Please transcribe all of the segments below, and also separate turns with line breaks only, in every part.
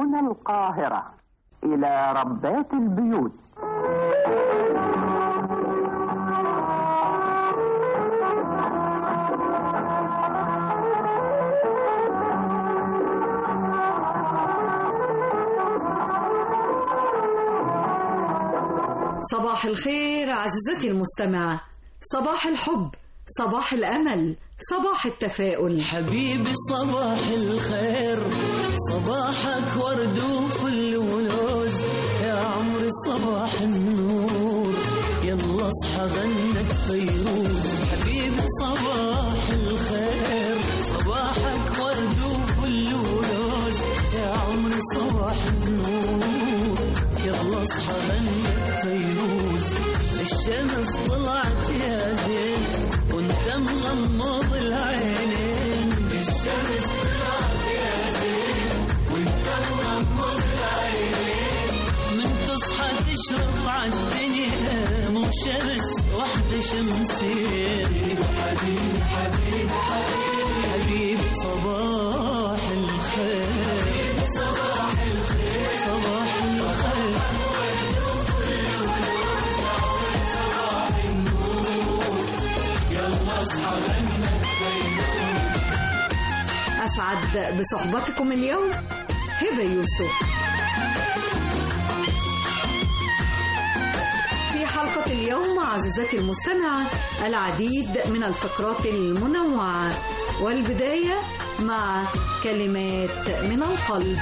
من القاهرة إلى ربات البيوت
صباح الخير عزيزتي المستمعة صباح الحب صباح الأمل صباح التفاؤل
حبيبي صباح الخير صباحك ورد وفل ولوز يا عمري صباح النور يلا اصحى غنك فيروز حبيبي صباح الخير صباحك ورد وفل ولوز يا عمري صباح النور يلا اصحى غنك فيروز الشمس طلعت يا زين وانت مغمض العينين الشمس طلعت يا زين وانت مغمض العينين من تصحى تشرق عالدنيا مو شمس واحدة شمسين حبيبي حبيبي حبيبي حبيبي صباح الخير صباح الخير صباح الخير
أسعد بصحبتكم اليوم هبة يوسف في حلقة اليوم عزيزتي المستمعة العديد من الفقرات المنوعة والبداية مع كلمات من القلب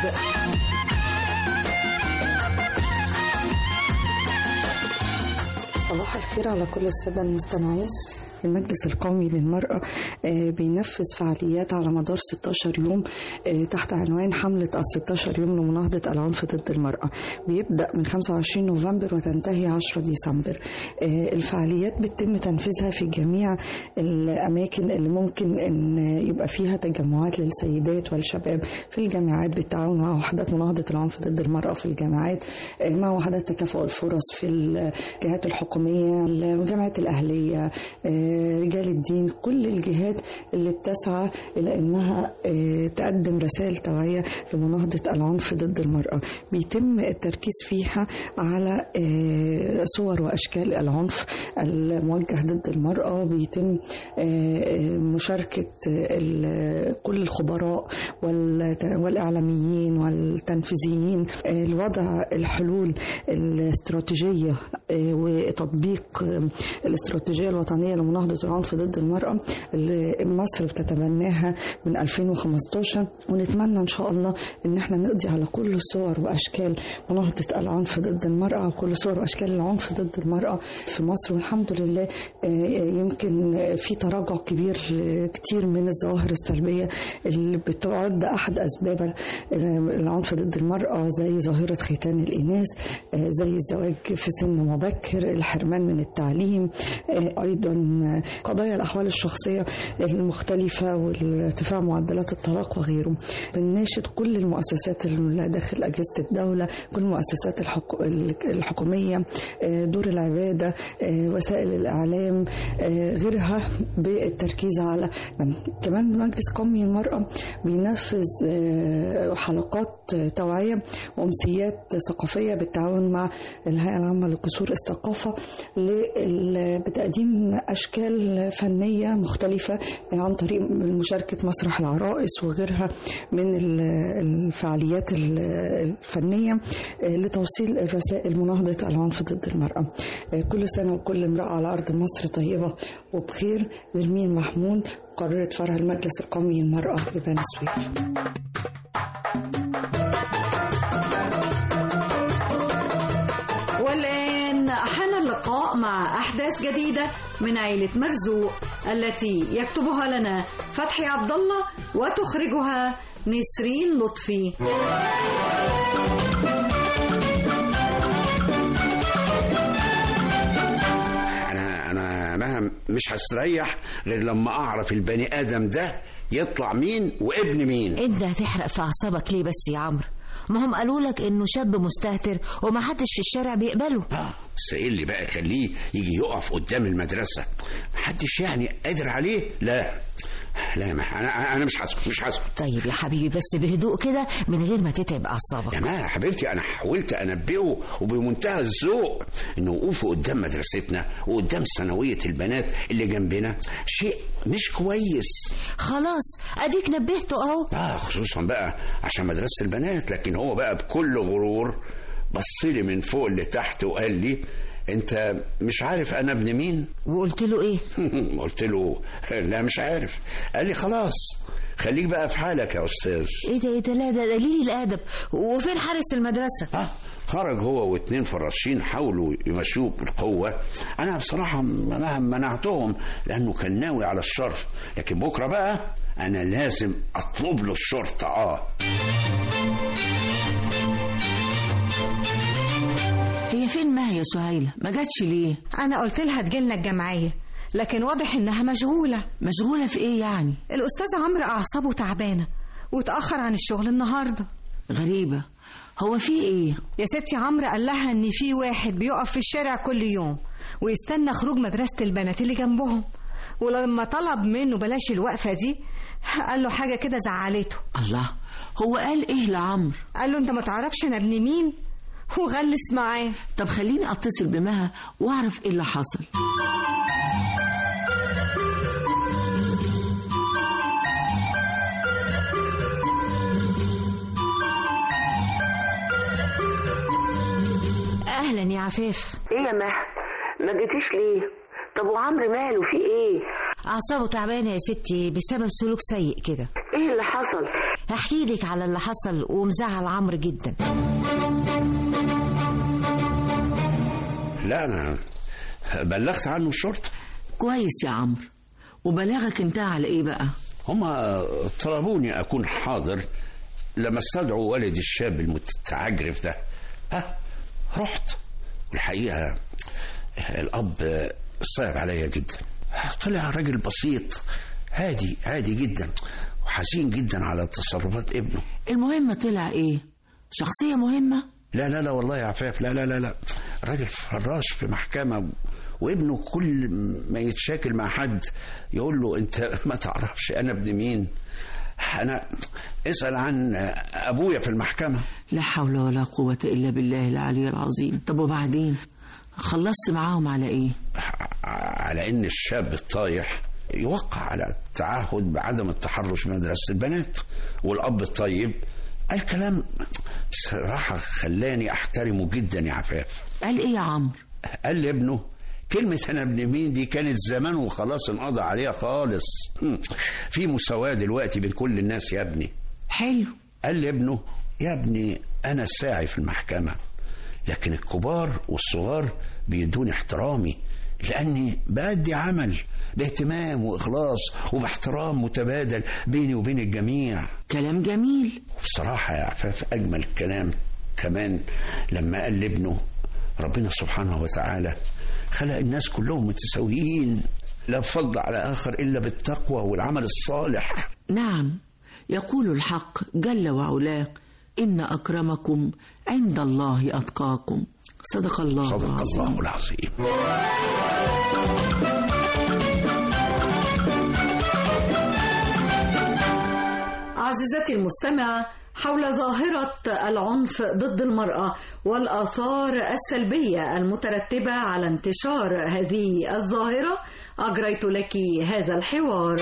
صباح الخير على كل السادة المستمعين المجلس القومي للمرأة آه، بينفذ فعاليات على مدار 16 يوم آه، تحت عنوان حملة ال 16 يوم لمناهضة العنف ضد المرأة بيبدأ من 25 نوفمبر وتنتهي 10 ديسمبر آه، الفعاليات بيتم تنفيذها في جميع الأماكن اللي ممكن أن يبقى فيها تجمعات للسيدات والشباب في الجامعات بالتعاون مع وحدات مناهضة العنف ضد المرأة في الجامعات آه، مع وحدات تكافؤ الفرص في الجهات الحكومية الجامعات الأهلية آه، رجال الدين كل الجهات اللي بتسعى إلى أنها آه، تقدم رسائل توعية لمناهضة العنف ضد المرأة بيتم التركيز فيها على آه، صور وأشكال العنف الموجه ضد المرأة بيتم آه، آه، مشاركة ال- كل الخبراء والت- والإعلاميين والتنفيذيين آه، لوضع الحلول الاستراتيجية آه، وتطبيق آه، الاستراتيجية الوطنية لمناهضة العنف ضد المرأة اللي مصر بتتبناها من 2015 ونتمنى إن شاء الله إن احنا نقضي على كل صور وأشكال مناهضة العنف ضد المرأة وكل صور وأشكال العنف ضد المرأة في مصر والحمد لله آه، يمكن في تراجع كبير كتير من الظواهر السلبية اللي بتعد أحد أسباب العنف ضد المرأة زي ظاهرة ختان الإناث آه، زي الزواج في سن مبكر الحرمان من التعليم آه، أيضا قضايا الأحوال الشخصية المختلفة وارتفاع معدلات الطلاق وغيره بنناشد كل المؤسسات اللي داخل أجهزة الدولة كل المؤسسات الحكو- الحكومية آه، دور العبادة آه، وسائل الإعلام آه، غيرها بالتركيز على كمان مجلس قومي المرأة بينفذ آه، حلقات توعية وأمسيات ثقافية بالتعاون مع الهيئة العامة لقصور الثقافة لل- بتقديم أشكال فنية مختلفة عن طريق مشاركة مسرح العرائس وغيرها من ال- الفعاليات ال- الفنية آه، لتوصيل الرسائل مناهضة العنف ضد المرأة آه، كل سنة وكل امرأة على أرض مصر طيبة وبخير نرمين محمود قررت فرع المجلس القومي للمرأة ببني سويف
والآن حان اللقاء مع أحداث جديدة من عيلة مرزوق التي يكتبها لنا فتحي عبد الله وتخرجها نسرين لطفي
انا انا مهما مش هستريح غير لما اعرف البني ادم ده يطلع مين وابن مين
انت هتحرق في اعصابك ليه بس يا عمرو ما هم قالوا لك انه شاب مستهتر وما حدش في الشارع بيقبله
بس ايه اللي بقى يخليه يجي يقف قدام المدرسه محدش يعني قادر عليه لا لا ما انا انا مش هسكت مش هسكت
طيب يا حبيبي بس بهدوء كده من غير ما تتعب اعصابك
يا ما يا حبيبتي انا حاولت انبهه وبمنتهى الذوق انه وقوفه قدام مدرستنا وقدام ثانويه البنات اللي جنبنا شيء مش كويس
خلاص اديك نبهته اهو
اه خصوصا بقى عشان مدرسه البنات لكن هو بقى بكل غرور بص لي من فوق لتحت وقال لي انت مش عارف انا ابن مين
وقلت له ايه
قلت له لا مش عارف قال لي خلاص خليك بقى في حالك يا استاذ
ايه ده ايه ده لا ده قليل الادب وفين حارس المدرسه
اه خرج هو واثنين فراشين حاولوا يمشوه بالقوة أنا بصراحة ما منعتهم لأنه كان ناوي على الشر لكن بكرة بقى أنا لازم أطلب له الشرطة آه
هي فين ما هي سهيله ما جاتش ليه
أنا قلت لها تجيلنا الجمعية لكن واضح إنها مشغولة
مشغوله في ايه يعني
الأستاذ عمرو أعصابه تعبانة واتأخر عن الشغل النهاردة
غريبه هو في ايه
يا ستي عمرو قال لها إن في واحد بيقف في الشارع كل يوم ويستنى خروج مدرسة البنات اللي جنبهم ولما طلب منه بلاش الوقفة دي قال له حاجة كده زعلته
الله هو قال ايه لعمرو
قال له أنت ما تعرفش أنا ابن مين وغلس معاه
طب خليني اتصل بمها واعرف ايه اللي حصل اهلا يا عفاف
ايه يا مها ما جيتيش ليه طب وعمرو ماله في ايه
اعصابه تعبانه يا ستي بسبب سلوك سيء كده
ايه اللي حصل
هحكي لك على اللي حصل ومزعل عمرو جدا
لا أنا بلغت عنه الشرطة
كويس يا عمرو وبلاغك انتهى على ايه بقى
هما طلبوني أكون حاضر لما استدعوا والد الشاب المتعجرف ده ها رحت والحقيقة الأب صعب عليا جدا طلع راجل بسيط هادي هادي جدا وحزين جدا على تصرفات ابنه
المهم طلع ايه شخصيه مهمه
لا لا لا والله يا عفاف لا لا لا لا راجل فراش في محكمة وابنه كل ما يتشاكل مع حد يقول له انت ما تعرفش انا ابن مين انا اسأل عن ابويا في المحكمة
لا حول ولا قوة إلا بالله العلي العظيم طب وبعدين خلصت معاهم على إيه
على ان الشاب الطايح يوقع على التعهد بعدم التحرش بمدرسة البنات والاب الطيب قال كلام بصراحة خلاني احترمه جدا يا عفاف
قال إيه يا عمرو
قال لابنه كلمة أنا ابن مين دي كانت زمان وخلاص انقضى عليها خالص هم. في مساواة دلوقتي بين كل الناس يا ابني
حلو
قال لابنه يا ابني أنا الساعي في المحكمة لكن الكبار والصغار بيدوني احترامي لأني بأدي عمل باهتمام وإخلاص وباحترام متبادل بيني وبين الجميع
كلام جميل
بصراحة يا عفاف أجمل كلام كمان لما قال لابنه ربنا سبحانه وتعالى خلق الناس كلهم متساويين لا فضل على آخر إلا بالتقوى والعمل الصالح
نعم يقول الحق جل وعلاه إن أكرمكم عند الله أتقاكم صدق الله
صدق
العظيم.
الله العظيم
عزيزتي المستمعة حول ظاهرة العنف ضد المرأة والآثار السلبية المترتبة على انتشار هذه الظاهرة أجريت لك هذا الحوار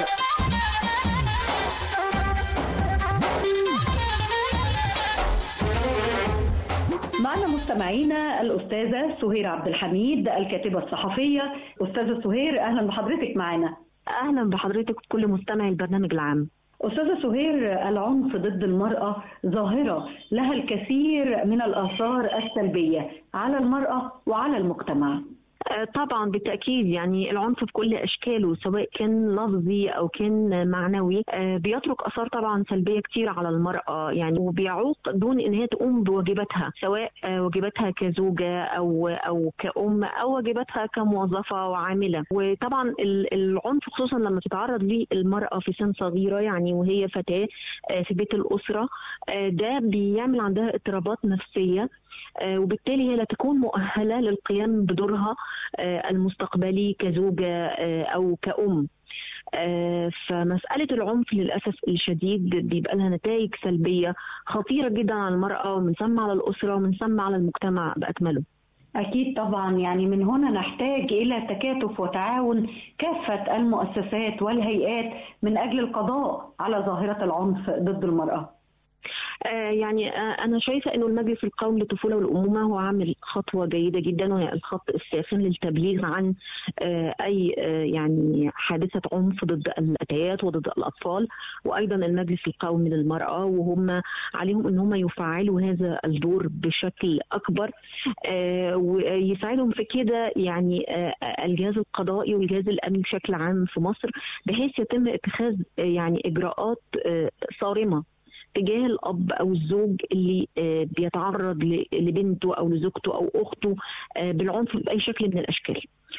معنا مستمعينا الأستاذة سهير عبد الحميد الكاتبة الصحفية أستاذة سهير أهلا بحضرتك معنا
اهلا بحضرتك كل مستمعي البرنامج العام
أستاذة سهير العنف ضد المرأة ظاهرة لها الكثير من الآثار السلبية على المرأة وعلى المجتمع
آه، طبعا بالتأكيد يعني العنف بكل أشكاله سواء كان لفظي أو كان معنوي آه، بيترك آثار طبعا سلبية كتير على المرأة يعني وبيعوق دون إن هي تقوم بواجباتها سواء آه، واجباتها كزوجة أو أو كأم أو واجباتها كموظفة وعاملة وطبعا ال- العنف خصوصا لما تتعرض ليه المرأة في سن صغيرة يعني وهي فتاة آه، في بيت الأسرة آه، ده بيعمل عندها اضطرابات نفسية آه، وبالتالي هي لا تكون مؤهله للقيام بدورها آه، المستقبلي كزوجه آه، او كأم آه، فمسألة العنف للأسف الشديد بيبقى لها نتائج سلبية خطيرة جدا على المرأة ومن ثم على الأسرة ومن ثم على المجتمع بأكمله
أكيد طبعا يعني من هنا نحتاج إلى تكاتف وتعاون كافة المؤسسات والهيئات من أجل القضاء على ظاهرة العنف ضد المرأة
آه، يعني آه، أنا شايفة إنه المجلس القومي للطفولة والأمومة هو عامل خطوة جيدة جدا وهي الخط الساخن للتبليغ عن آه، أي آه، يعني حادثة عنف ضد الأتيات وضد الأطفال وأيضا المجلس القومي للمرأة وهم عليهم إن هم يفعلوا هذا الدور بشكل أكبر آه، ويساعدهم في كده يعني آه، الجهاز القضائي والجهاز الأمني بشكل عام في مصر بحيث يتم اتخاذ آه، يعني إجراءات آه، صارمة تجاه الاب او الزوج اللي آه، بيتعرض ل- لبنته او لزوجته او اخته آه، بالعنف باي شكل من الاشكال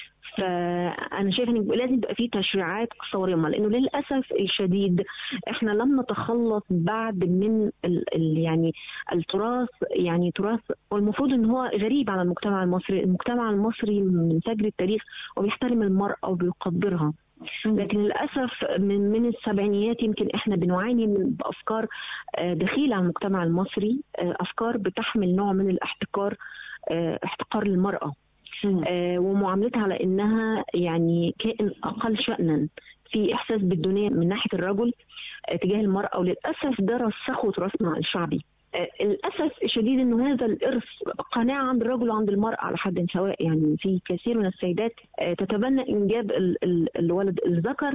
فانا شايفه ان لازم يبقى في تشريعات صارمه لانه للاسف الشديد احنا لم نتخلص بعد من ال ال يعني التراث يعني تراث والمفروض ان هو غريب على المجتمع المصري، المجتمع المصري من فجر التاريخ وبيحترم المراه وبيقدرها لكن للاسف من من السبعينيات يمكن احنا بنعاني من بافكار آه، دخيله على المجتمع المصري آه، افكار بتحمل نوع من الاحتكار آه، احتقار للمراه آه، ومعاملتها على انها يعني كائن اقل شانا في احساس بالدونيه من ناحيه الرجل آه، تجاه المراه وللاسف ده رسخه تراثنا الشعبي آه، للاسف الشديد انه هذا الارث قناعه عند الرجل وعند المراه على حد سواء يعني في كثير من السيدات آه، تتبنى انجاب ال- ال- الولد الذكر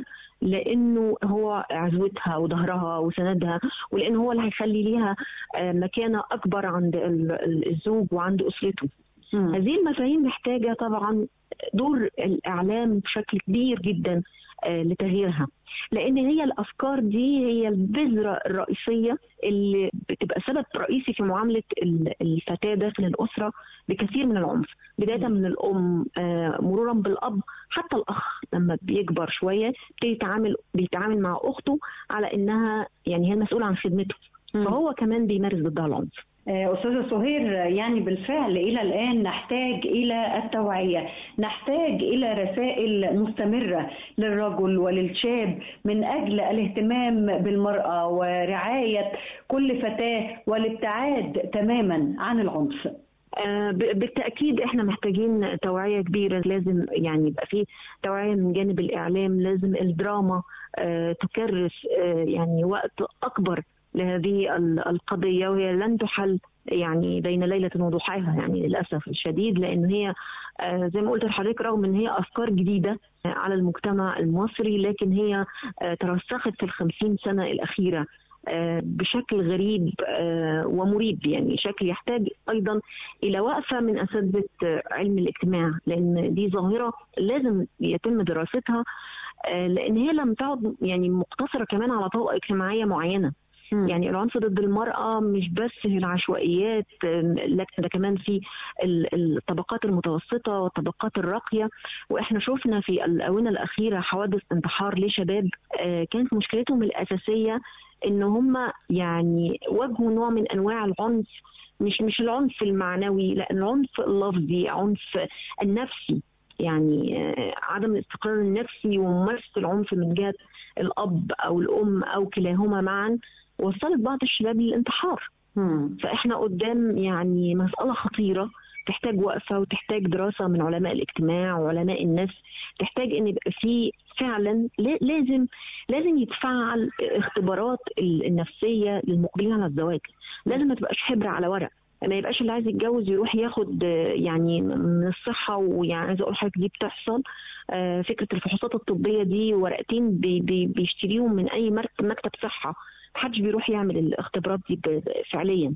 لانه هو عزوتها وظهرها وسندها ولان هو اللي هيخلي ليها آه، مكانه اكبر عند ال- ال- الزوج وعند اسرته هذه المفاهيم محتاجة طبعا دور الإعلام بشكل كبير جدا آه، لتغييرها لأن هي الأفكار دي هي البذرة الرئيسية اللي بتبقى سبب رئيسي في معاملة ال- الفتاة داخل الأسرة بكثير من العنف بداية من الأم آه، مرورا بالأب حتى الأخ لما بيكبر شوية بيتعامل بيتعامل مع أخته على إنها يعني هي المسؤولة عن خدمته فهو كمان بيمارس ضدها العنف
آه، أستاذة سهير يعني بالفعل إلى الآن نحتاج إلى التوعية نحتاج إلى رسائل مستمرة للرجل وللشاب من أجل الاهتمام بالمرأة ورعاية كل فتاة والابتعاد تماما عن العنف
آه، ب- بالتأكيد احنا محتاجين توعية كبيرة لازم يعني يبقى في توعية من جانب الإعلام لازم الدراما آه، تكرس آه، يعني وقت أكبر لهذه ال- القضية وهي لن تحل يعني بين ليلة وضحاها يعني للأسف الشديد لأن هي آه، زي ما قلت لحضرتك رغم أن هي أفكار جديدة آه، على المجتمع المصري لكن هي آه، ترسخت في الخمسين سنة الأخيرة آه، بشكل غريب آه، ومريب يعني شكل يحتاج ايضا الى وقفه من اساتذه آه، علم الاجتماع لان دي ظاهره لازم يتم دراستها آه، لان هي لم تعد يعني مقتصره كمان على طبقه اجتماعيه معينه يعني العنف ضد المرأة مش بس في العشوائيات آم، لكن ده كمان في ال- الطبقات المتوسطة والطبقات الراقية وإحنا شفنا في الآونة الأخيرة حوادث انتحار لشباب آه، كانت مشكلتهم الأساسية إن هم يعني واجهوا نوع من أنواع العنف مش مش العنف المعنوي لا العنف اللفظي عنف النفسي يعني آه، عدم الاستقرار النفسي وممارسة العنف من جهة الأب أو الأم أو كلاهما معا وصلت بعض الشباب للانتحار فإحنا قدام يعني مسألة خطيرة تحتاج وقفة وتحتاج دراسة من علماء الاجتماع وعلماء النفس تحتاج ان يبقى في فعلا لا- لازم لازم يتفعل اختبارات ال- النفسية للمقبلين على الزواج لازم ما تبقاش حبر على ورق ما يبقاش اللي عايز يتجوز يروح ياخد آه، يعني من الصحة ويعني عايزة اقول لحضرتك دي بتحصل آه، فكرة الفحوصات الطبية دي ورقتين بي بي بيشتريهم من اي مرك- مكتب صحة محدش بيروح يعمل الاختبارات دي ب- ب- فعليا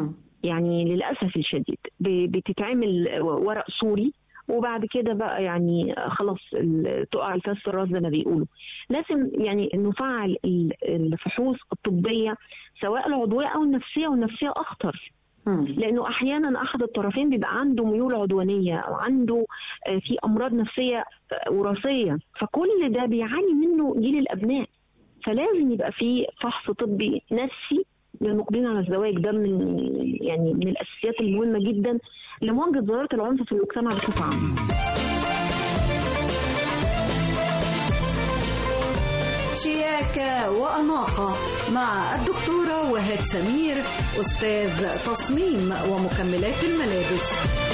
يعني للاسف الشديد ب- بتتعمل ورق صوري وبعد كده بقى يعني خلاص ال- تقع الفاس في الراس زي ما بيقولوا لازم يعني نفعل ال- الفحوص الطبيه سواء العضويه او النفسيه والنفسيه اخطر لانه احيانا احد الطرفين بيبقى عنده ميول عدوانيه او عنده آه، في امراض نفسيه آه، وراثيه فكل ده بيعاني منه جيل الابناء فلازم يبقى في فحص طبي نفسي للمقبلين على الزواج ده من يعني من الاساسيات المهمه جدا لمواجهه ظاهره العنف في المجتمع بصفه عامه.
شياكة وأناقة مع الدكتورة وهاد سمير أستاذ تصميم ومكملات الملابس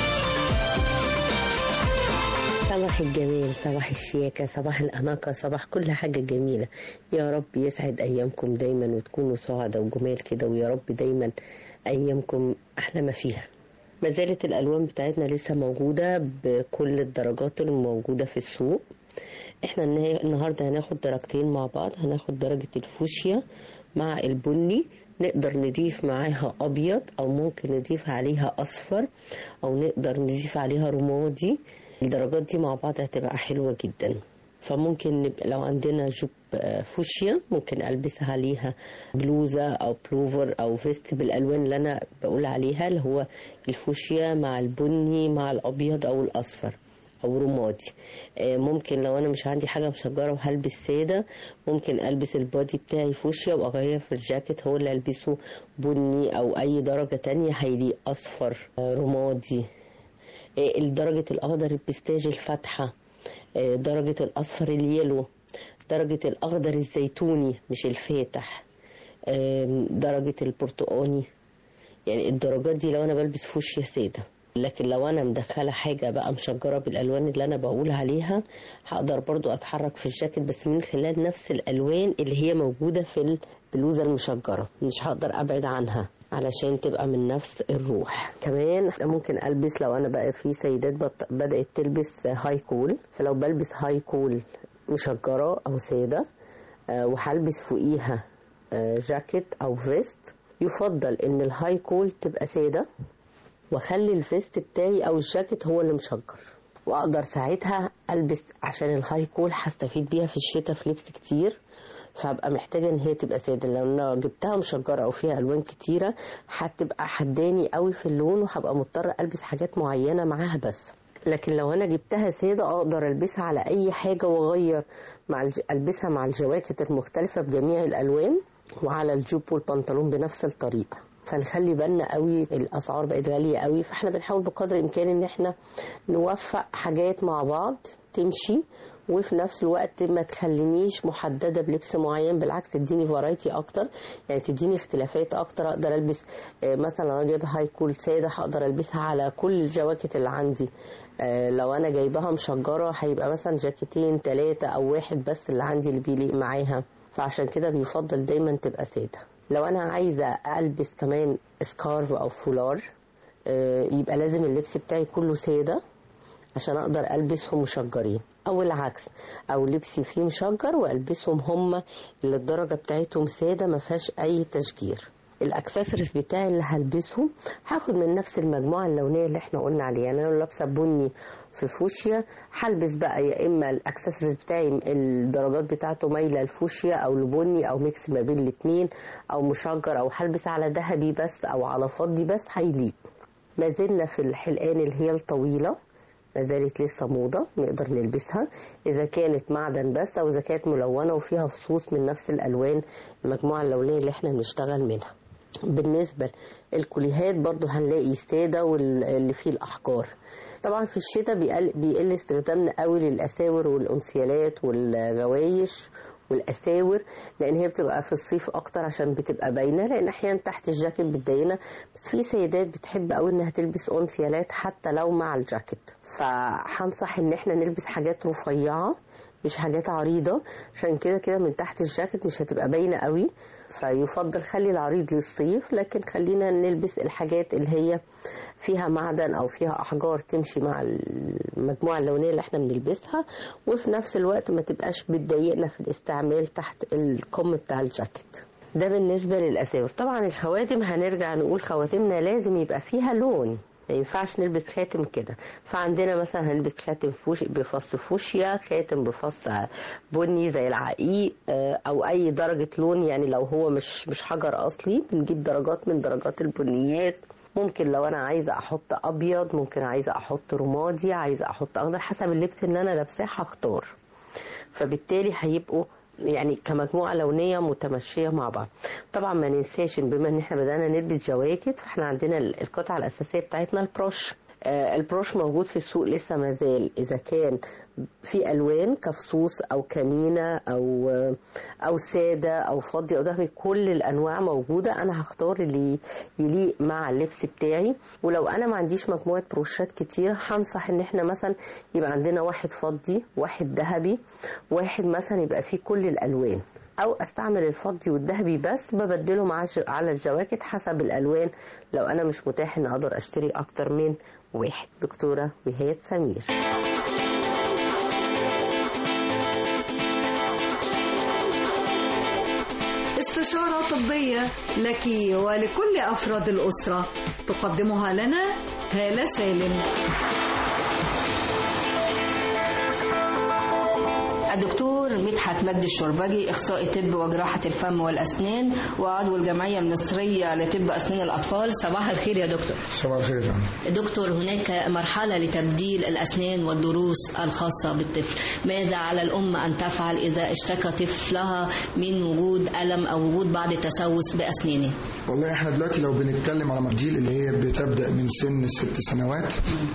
صباح الجمال صباح الشياكة صباح الأناقة صباح كل حاجة جميلة يا رب يسعد أيامكم دايما وتكونوا سعداء وجمال كده ويا رب دايما أيامكم أحلى ما فيها ما زالت الألوان بتاعتنا لسه موجودة بكل الدرجات الموجودة في السوق احنا النها- النهارده هناخد درجتين مع بعض هناخد درجة الفوشيا مع البني نقدر نضيف معاها أبيض أو ممكن نضيف عليها أصفر أو نقدر نضيف عليها رمادي الدرجات دي مع بعض هتبقى حلوة جدا فممكن نبقى لو عندنا جوب آه، فوشيا ممكن ألبس عليها بلوزة أو بلوفر أو فيست بالألوان اللي أنا بقول عليها اللي هو الفوشيا مع البني مع الأبيض أو الأصفر او رمادي آه، ممكن لو انا مش عندي حاجه مشجره وهلبس ساده ممكن البس البادي بتاعي فوشيا واغير في الجاكيت هو اللي البسه بني او اي درجه تانية هيليق اصفر آه، رمادي آه، درجه الاخضر البستاج الفاتحه آه، درجه الاصفر اليلو درجه الاخضر الزيتوني مش الفاتح آم، درجه البرتقاني يعني الدرجات دي لو انا بلبس فوشيا ساده لكن لو انا مدخله حاجه بقى مشجره بالالوان اللي انا بقول عليها هقدر برضو اتحرك في الجاكيت بس من خلال نفس الالوان اللي هي موجوده في البلوزه المشجره مش هقدر ابعد عنها علشان تبقى من نفس الروح كمان ممكن البس لو انا بقى في سيدات بط- بدات تلبس هاي كول فلو بلبس هاي كول مشجره او ساده آه، وهلبس فوقيها آه، جاكيت او فيست يفضل ان الهاي كول تبقى ساده واخلي الفيست بتاعي او الجاكيت هو اللي مشجر واقدر ساعتها البس عشان الهاي كول هستفيد بيها في الشتاء في لبس كتير فهبقى محتاجه ان هي تبقى ساده لو انا جبتها مشجره او فيها الوان كتيره هتبقى حداني قوي في اللون وهبقى مضطره البس حاجات معينه معاها بس لكن لو انا جبتها ساده اقدر البسها على اي حاجه واغير مع الج... البسها مع الجواكت المختلفه بجميع الالوان وعلى الجوب والبنطلون بنفس الطريقه فنخلي بالنا قوي الاسعار بقت غاليه قوي فاحنا بنحاول بقدر الامكان ان احنا نوفق حاجات مع بعض تمشي وفي نفس الوقت ما تخلينيش محدده بلبس معين بالعكس تديني فرايتي اكتر يعني تديني اختلافات اكتر اقدر البس آه، مثلا لو انا جايبه هاي كول ساده هقدر البسها على كل الجواكت اللي عندي آه، لو انا جايباها مشجره هيبقى مثلا جاكيتين ثلاثه او واحد بس اللي عندي اللي بيليق معاها فعشان كده بيفضل دايما تبقى ساده لو انا عايزه البس كمان سكارف او فولار آه، يبقى لازم اللبس بتاعي كله ساده عشان اقدر البسهم مشجرين او العكس او لبسي فيه مشجر والبسهم هم اللي الدرجه بتاعتهم ساده ما فيهاش اي تشجير الاكسسوارز بتاعي اللي هلبسه هاخد من نفس المجموعه اللونيه اللي احنا قلنا عليها يعني انا لو لابسه بني في فوشيا هلبس بقى يا اما الاكسسوارز بتاعي الدرجات بتاعته مايله لفوشيا او لبني او ميكس ما بين الاثنين او مشجر او هلبس على ذهبي بس او على فضي بس هيليق ما زلنا في الحلقان اللي هي الطويله ما زالت لسه موضة نقدر نلبسها إذا كانت معدن بس أو إذا كانت ملونة وفيها فصوص من نفس الألوان المجموعة اللونية اللي احنا بنشتغل منها بالنسبة الكليهات برضو هنلاقي سادة واللي فيه الأحجار طبعا في الشتاء بيقل, بيقل استخدامنا قوي للأساور والأنسيالات والغوايش والاساور لان هي بتبقى في الصيف اكتر عشان بتبقى باينه لان احيانا تحت الجاكيت بتضايقنا بس في سيدات بتحب قوي انها تلبس اونسيالات حتى لو مع الجاكيت فهنصح ان احنا نلبس حاجات رفيعه مش حاجات عريضه عشان كده كده من تحت الجاكيت مش هتبقى باينه قوي فيفضل خلي العريض للصيف لكن خلينا نلبس الحاجات اللي هي فيها معدن او فيها احجار تمشي مع المجموعه اللونيه اللي احنا بنلبسها وفي نفس الوقت ما تبقاش بتضايقنا في الاستعمال تحت الكم بتاع الجاكيت ده بالنسبه للاساور طبعا الخواتم هنرجع نقول خواتمنا لازم يبقى فيها لون ما ينفعش نلبس خاتم كده فعندنا مثلا هنلبس خاتم فوش بفص فوشيا خاتم بفص بني زي العقيق او اي درجه لون يعني لو هو مش مش حجر اصلي بنجيب درجات من درجات البنيات ممكن لو انا عايزه احط ابيض ممكن عايزه احط رمادي عايزه احط اخضر حسب اللبس اللي انا لابساه هختار فبالتالي هيبقوا يعني كمجموعه لونيه متمشيه مع بعض طبعا ما ننساش إن بما ان احنا بدانا نلبس جواكت فاحنا عندنا ال- القطعه الاساسيه بتاعتنا البروش آه، البروش موجود في السوق لسه ما زال اذا كان في الوان كفصوص او كمينه او او ساده او فضي او ذهبي كل الانواع موجوده انا هختار اللي يليق مع اللبس بتاعي ولو انا ما عنديش مجموعه بروشات كتير هنصح ان احنا مثلا يبقى عندنا واحد فضي واحد ذهبي واحد مثلا يبقى فيه كل الالوان او استعمل الفضي والذهبي بس ببدله مع الج- على الجواكت حسب الالوان لو انا مش متاح ان اقدر اشتري اكتر من واحد دكتوره وهاد سمير
استشارة طبية لك ولكل أفراد الأسرة تقدمها لنا هالة سالم
الدكتور مدحت مجدي الشربجي اخصائي طب وجراحه الفم والاسنان وعضو الجمعيه المصريه لطب اسنان الاطفال صباح الخير يا دكتور
صباح الخير يا فندم
دكتور هناك مرحله لتبديل الاسنان والضروس الخاصه بالطفل ماذا على الام ان تفعل اذا اشتكى طفلها من وجود الم او وجود بعض التسوس باسنانه
والله احنا دلوقتي لو بنتكلم على مديل اللي هي بتبدا من سن ست سنوات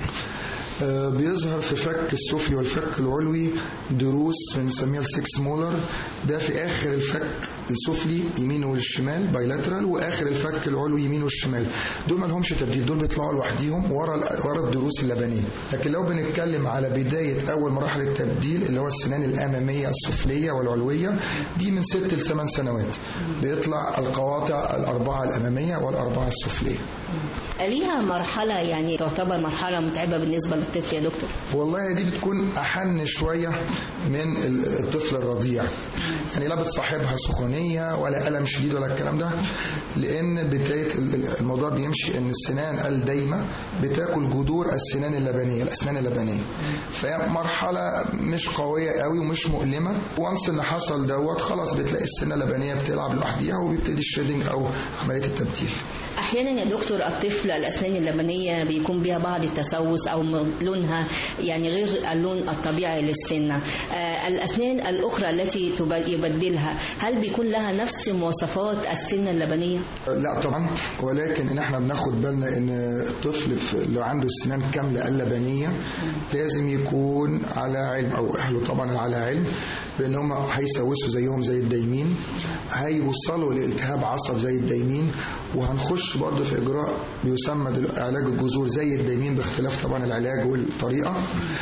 آه، بيظهر في فك السفلي والفك العلوي دروس بنسميها السكس مولر ده في اخر الفك السفلي يمين والشمال بايلاترال واخر الفك العلوي يمين والشمال دول ما لهمش تبديل دول بيطلعوا لوحديهم ورا ورا الضروس اللبنيه لكن لو بنتكلم على بدايه اول مراحل التبديل اللي هو السنان الاماميه السفليه والعلويه دي من ست لثمان سنوات بيطلع القواطع الاربعه الاماميه والاربعه السفليه
ليها مرحله يعني تعتبر مرحله متعبه بالنسبه للطفل يا دكتور
والله دي بتكون احن شويه من الطفل الرضيع يعني لا بتصاحبها سخونيه ولا الم شديد ولا الكلام ده لان بدايه الموضوع بيمشي ان السنان الدايمه بتاكل جذور السنان اللبنيه الاسنان اللبنيه فهي مرحله مش قويه قوي ومش مؤلمه وانس ان حصل دوت خلاص بتلاقي السنه اللبنيه بتلعب لوحديها وبيبتدي الشيدنج او عمليه التبديل
احيانا يا دكتور الطفل الاسنان اللبنيه بيكون بها بعض التسوس او م- لونها يعني غير اللون الطبيعي للسنه آه، الاسنان الاخرى التي تب- يبدلها هل بيكون لها نفس مواصفات السنه اللبنيه
لا طبعا ولكن ان احنا بناخد بالنا ان الطفل في- اللي عنده السنان كامله اللبنيه لازم يكون على علم او اهله طبعا على علم بان هم هيسوسوا زيهم زي الدايمين هيوصلوا لالتهاب عصب زي الدايمين وهنخش برضه في اجراء بيسمى دل- علاج الجذور زي الدايمين باختلاف طبعا العلاج والطريقه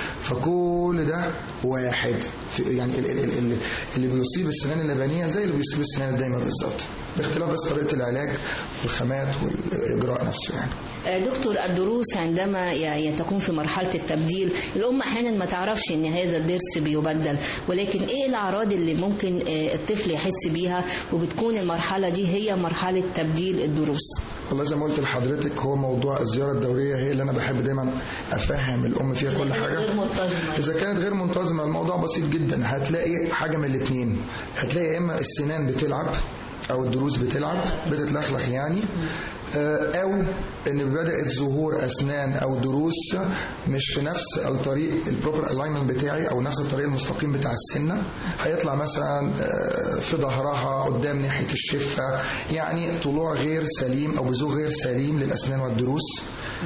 فكل ده واحد في يعني ال- ال- ال- اللي بيصيب السنان اللبنيه زي اللي بيصيب السنان الدايمه بالظبط باختلاف بس طريقه العلاج والخامات والاجراء نفسه يعني
آه، دكتور الضروس عندما ي- تكون في مرحلة التبديل الأم أحيانا ما تعرفش إن هذا الضرس بيبدل ولكن إيه الأعراض اللي ممكن آه، الطفل يحس بيها وبتكون المرحلة دي هي مرحلة تبديل الضروس
والله زي ما قلت لحضرتك هو موضوع الزياره الدوريه هي اللي انا بحب دايما افهم الام فيها كل حاجه
غير منتظمة
اذا كانت غير منتظمه الموضوع بسيط جدا هتلاقي حاجه من الاثنين هتلاقي يا اما السنان بتلعب او الضروس بتلعب بتتلخلخ يعني آه، او ان بدات ظهور اسنان او ضروس مش في نفس الطريق البروبر الاينمنت بتاعي او نفس الطريق المستقيم بتاع السنه هيطلع مثلا آه، في ظهرها قدام ناحيه الشفه يعني طلوع غير سليم او بزوغ غير سليم للاسنان والضروس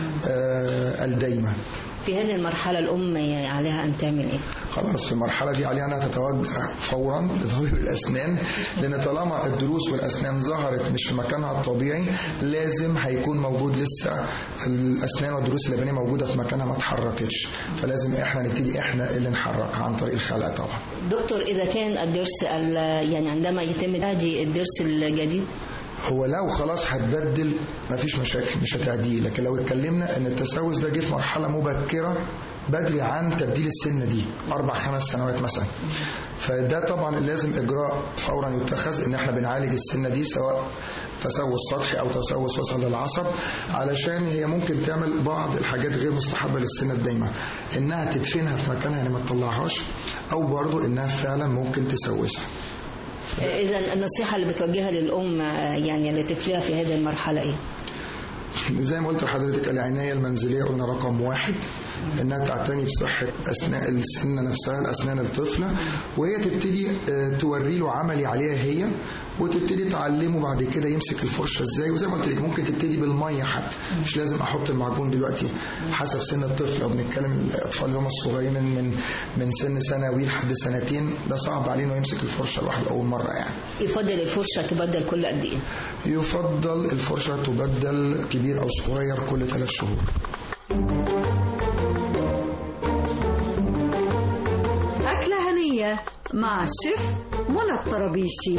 آه، الدايمه
في هذه المرحلة الأم عليها أن تعمل إيه؟
خلاص في المرحله دي عليها انها تتوجه فورا لطبيب الاسنان لان طالما الضروس والاسنان ظهرت مش في مكانها الطبيعي لازم هيكون موجود لسه الاسنان والضروس اللبنيه موجوده في مكانها ما اتحركتش فلازم احنا نبتدي احنا اللي نحركها عن طريق الخلع طبعا
دكتور إذا كان الضرس ال- يعني عندما يتم تهدي الضرس الجديد
هو لو خلاص هتبدل مفيش مشاكل مش هتعديه لكن لو اتكلمنا ان التسوس ده جه في مرحله مبكره بدري عن تبديل السنه دي اربع خمس سنوات مثلا فده طبعا لازم اجراء فورا يتخذ ان احنا بنعالج السنه دي سواء تسوس سطحي او تسوس وصل للعصب علشان هي ممكن تعمل بعض الحاجات غير مستحبه للسنه الدايمه انها تدفنها في مكانها يعني ما تطلعهاش او برضو انها فعلا ممكن تسوسها
إذا النصيحة اللي بتوجهها للأم آه، يعني لطفلها في هذه المرحلة إيه؟
زي ما قلت لحضرتك العناية المنزلية قلنا رقم واحد انها تعتني بصحة اثناء السنة نفسها اسنان الطفلة وهي تبتدي آه، توري له عملي عليها هي وتبتدي تعلمه بعد كده يمسك الفرشة ازاي وزي ما قلت لك ممكن تبتدي بالمية حتى مش لازم احط المعجون دلوقتي حسب سن الطفل لو بنتكلم الاطفال اللي هم الصغيرين من من من سن سنوي لحد سنتين ده صعب عليه انه يمسك الفرشة لوحده اول مرة يعني
يفضل الفرشة تبدل كل قد إيه؟
يفضل الفرشة تبدل كبير أو صغير كل ثلاث شهور
أكلة هنية مع الشيف منى الطرابيشي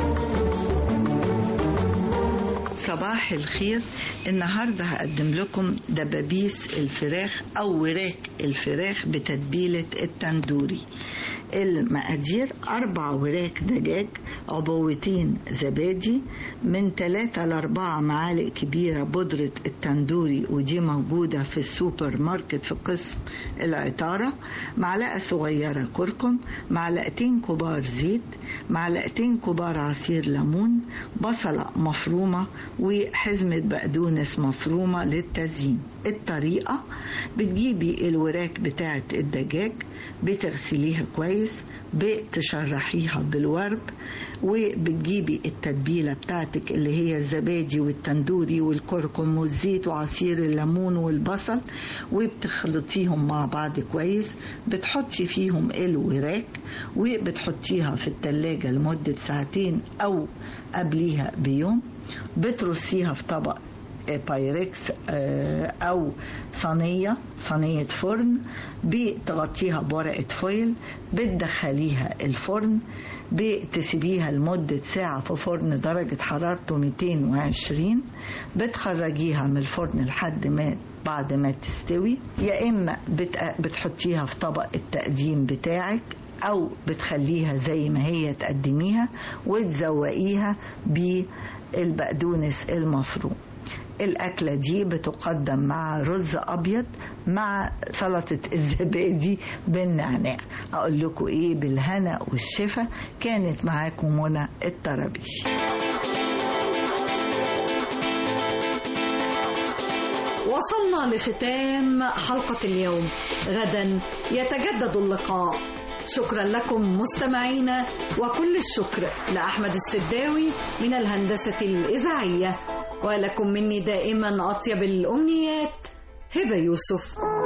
صباح الخير النهاردة هقدم لكم دبابيس الفراخ أو وراك الفراخ بتتبيلة التندوري المقادير أربع وراك دجاج عبوتين زبادي من 3 ل 4 معالق كبيرة بودرة التندوري ودي موجودة في السوبر ماركت في قسم العطارة معلقة صغيرة كركم معلقتين كبار زيت معلقتين كبار عصير ليمون بصلة مفرومة وحزمة بقدونس مفرومة للتزيين الطريقة بتجيبي الوراك بتاعة الدجاج بتغسليها كويس بتشرحيها بالورب وبتجيبي التتبيلة بتاعتك اللي هي الزبادي والتندوري والكركم والزيت وعصير الليمون والبصل وبتخلطيهم مع بعض كويس بتحطي فيهم الوراك وبتحطيها في التلاجة لمدة ساعتين أو قبليها بيوم بترصيها في طبق بايركس او صينيه صينيه فرن بتغطيها بورقه فويل بتدخليها الفرن بتسيبيها لمدة ساعة في فرن درجة حرارته 220 بتخرجيها من الفرن لحد ما بعد ما تستوي يا إما بتحطيها في طبق التقديم بتاعك أو بتخليها زي ما هي تقدميها وتزوقيها بالبقدونس المفروم الأكلة دي بتقدم مع رز أبيض مع سلطة الزبادي بالنعناع أقول لكم إيه بالهنا والشفا كانت معاكم منى الطرابيشي
وصلنا لختام حلقة اليوم غدا يتجدد اللقاء شكرا لكم مستمعينا وكل الشكر لأحمد السداوي من الهندسة الإذاعية ولكم مني دائما أطيب الأمنيات هبة يوسف